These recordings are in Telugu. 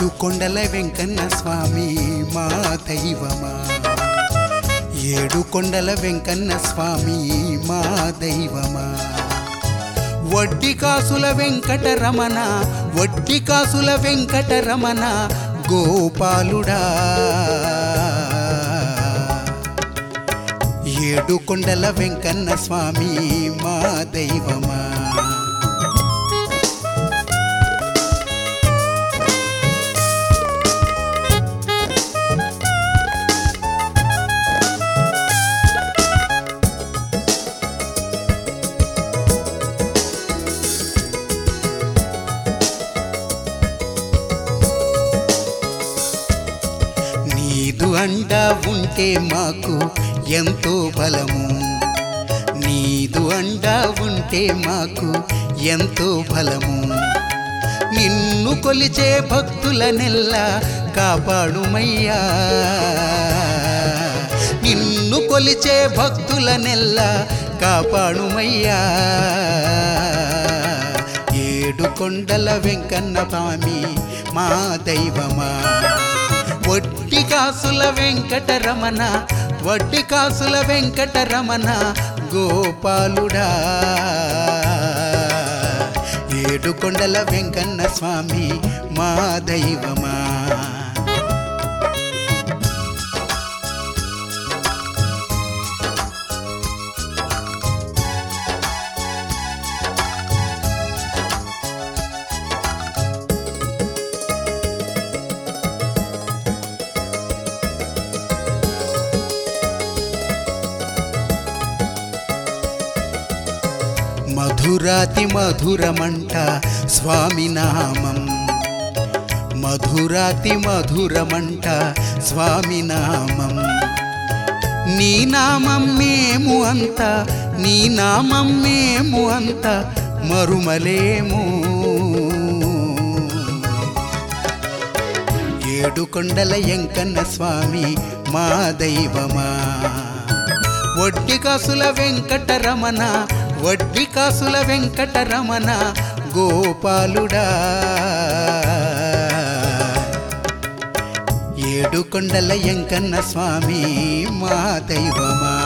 ఏడు కొండల వెంకన్న స్వామి మా దైవమా ఏడు కొండల వెంకన్న స్వామి మా దైవమా వడ్డీ కాసుల వెంకటరమణ వడ్డీ కాసుల వెంకటరమణ గోపాలుడా ఏడు కొండల వెంకన్న స్వామి మా దైవమా నీదు అండ ఉంటే మాకు ఎంతో బలము నీదు అండ ఉంటే మాకు ఎంతో బలము నిన్ను కొలిచే భక్తుల నెల్ల కాపాడుమయ్యా నిన్ను కొలిచే భక్తుల నెల్ల కాపాడుమయ్యా ఏడు కొండల వెంకన్న స్వామి మా దైవమా వడ్డీ కాసుల వెంకటరమణ వడ్డీ కాసుల వెంకటరమణ గోపాలుడా ఏడు కొండల వెంకన్న స్వామి మా దైవమా మధురాతి మధురమంట స్వామి నామం మధురాతి మధురమంట స్వామి నామం నీ నామం మేము అంత నీ నామం మేము అంత మరుమలేము ఏడు కొండల ఎంకన్న స్వామి మా దైవమా వడ్డీ కాసుల వెంకటరమణ వడ్డీ కాసుల వెంకటరమణ గోపాలుడా ఏడు కొండల ఎంకన్న స్వామి మా దైవమా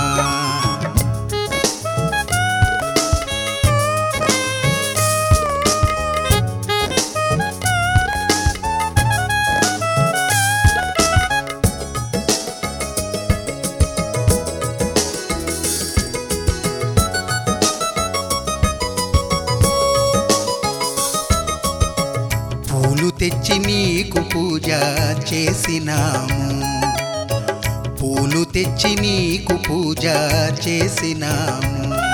పూలు తెచ్చి నీకు పూజ చేసినాము పూలు తెచ్చి నీకు పూజ చేసినాము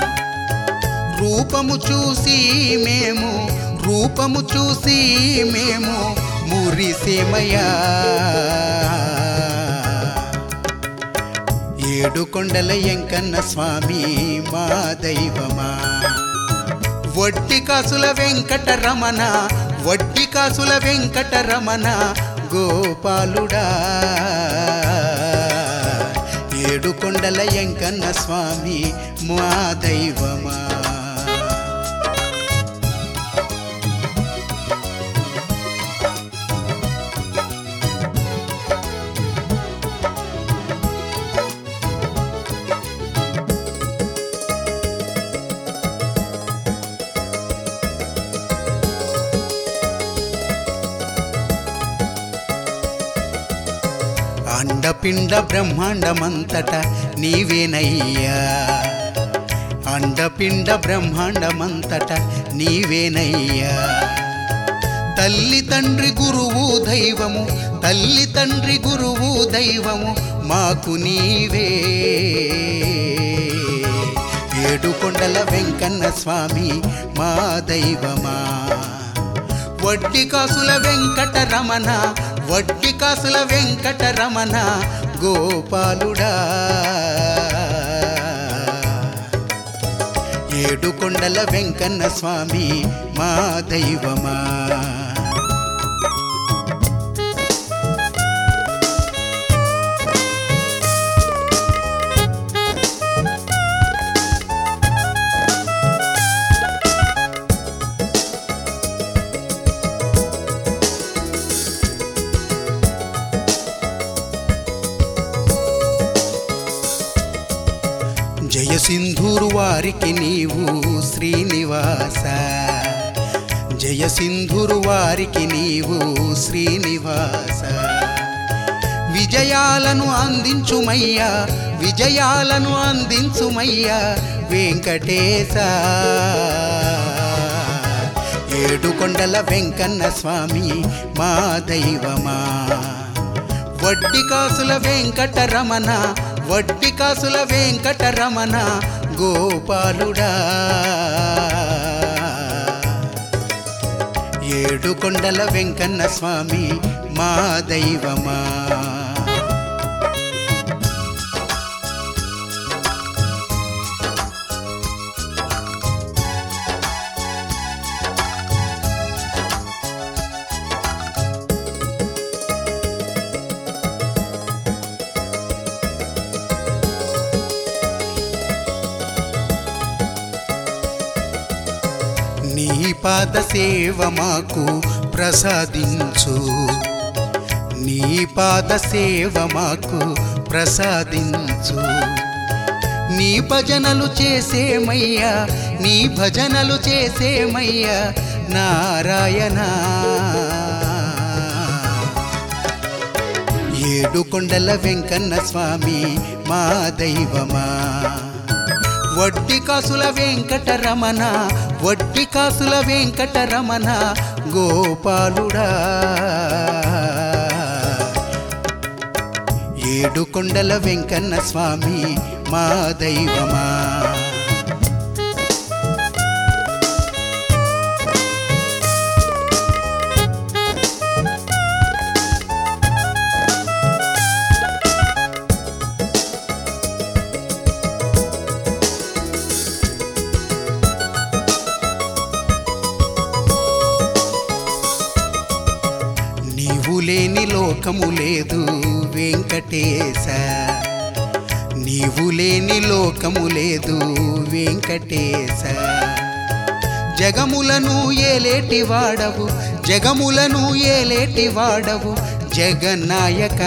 రూపము చూసి మేము రూపము చూసి మేము మురిసేమయ్యా ఏడు కొండల ఎంకన్న స్వామి మా దైవమా వడ్డీ కాసుల వెంకటరమణ వడ్డీ కాసుల వెంకటరమణ గోపాలుడా ఏడు కొండల ఎంకన్న స్వామి మా దైవమా అండపిండ బ్రహ్మాండమంతట నీవేనయ్యా అండపిండ బ్రహ్మాండమంతట నీవేనయ్యా తల్లి తండ్రి గురువు దైవము తల్లి తండ్రి గురువు దైవము మాకు నీవే ఏడు కొండల వెంకన్న స్వామి మా దైవమా వడ్డీ కాసుల వెంకటరమణ వడ్డీ కాసుల వెంకటరమణ గోపాలుడా ఏడు కొండల వెంకన్న స్వామి మా దైవమా సింధూరు వారికి నీవు శ్రీనివాస జయ సింధూరు వారికి నీవు శ్రీనివాస విజయాలను అందించుమయ్యా విజయాలను అందించుమయ్యా వెంకటేశ ఏడు కొండల వెంకన్న స్వామి మా దైవమా వడ్డీ కాసుల వెంకటరమణ వడ్డీ కాసుల వెంకటరమణ గోపాలుడా ఏడు కొండల వెంకన్న స్వామి మా దైవమా నీ పాద సేవ మాకు ప్రసాదించు నీ పాద సేవ మాకు ప్రసాదించు నీ భజనలు చేసేమయ్యా నీ భజనలు చేసేమయ్యా నారాయణ ఏడు కొండల వెంకన్న స్వామి మా దైవమా వడ్డీ కాసుల వెంకటరమణ వడ్డీ కాసుల వెంకటరమణ గోపాలుడా ఏడు కొండల వెంకన్న స్వామి మా దైవమా నీవు లేని లోకము లేదు వెంకటేశ నీవు లేని లోకము లేదు వెంకటేశ జగములను ఏలేటి వాడవు జగములను ఏలేటి వాడవు జగన్నాయక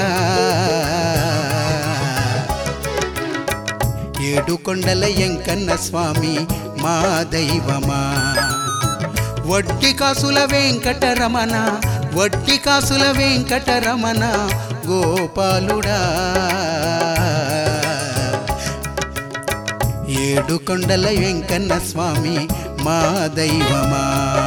ఏడు కొండల ఎంకన్న స్వామి మా దైవమా వడ్డీ కాసుల వెంకటరమణ వడ్డీ కాసుల వెంకటరమణ గోపాలుడా ఏడు కొండల వెంకన్న స్వామి మా దైవమా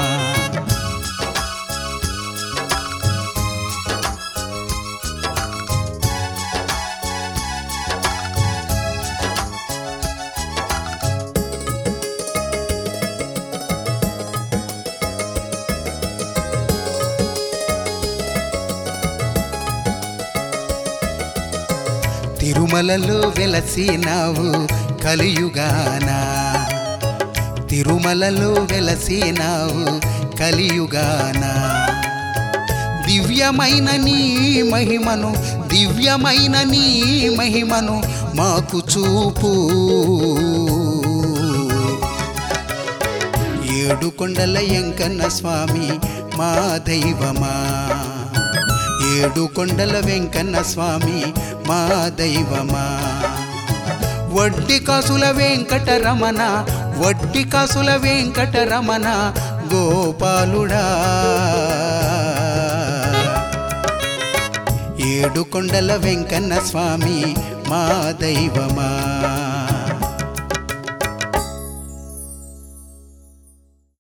తిరుమలలో వెలసినావు కలియుగానా తిరుమలలో వెలసినావు కలియుగానా దివ్యమైన నీ మహిమను దివ్యమైన నీ మహిమను మాకు చూపు ఏడు కొండల ఎంకన్న స్వామి మా దైవమా ఏడు కొండల వెంకన్న స్వామి మా దైవమా వడ్డీ కాసుల వెంకటరమణ వడ్డీ కాసుల వెంకటరమణ గోపాలుడా ఏడు కొండల వెంకన్న స్వామి మా దైవమా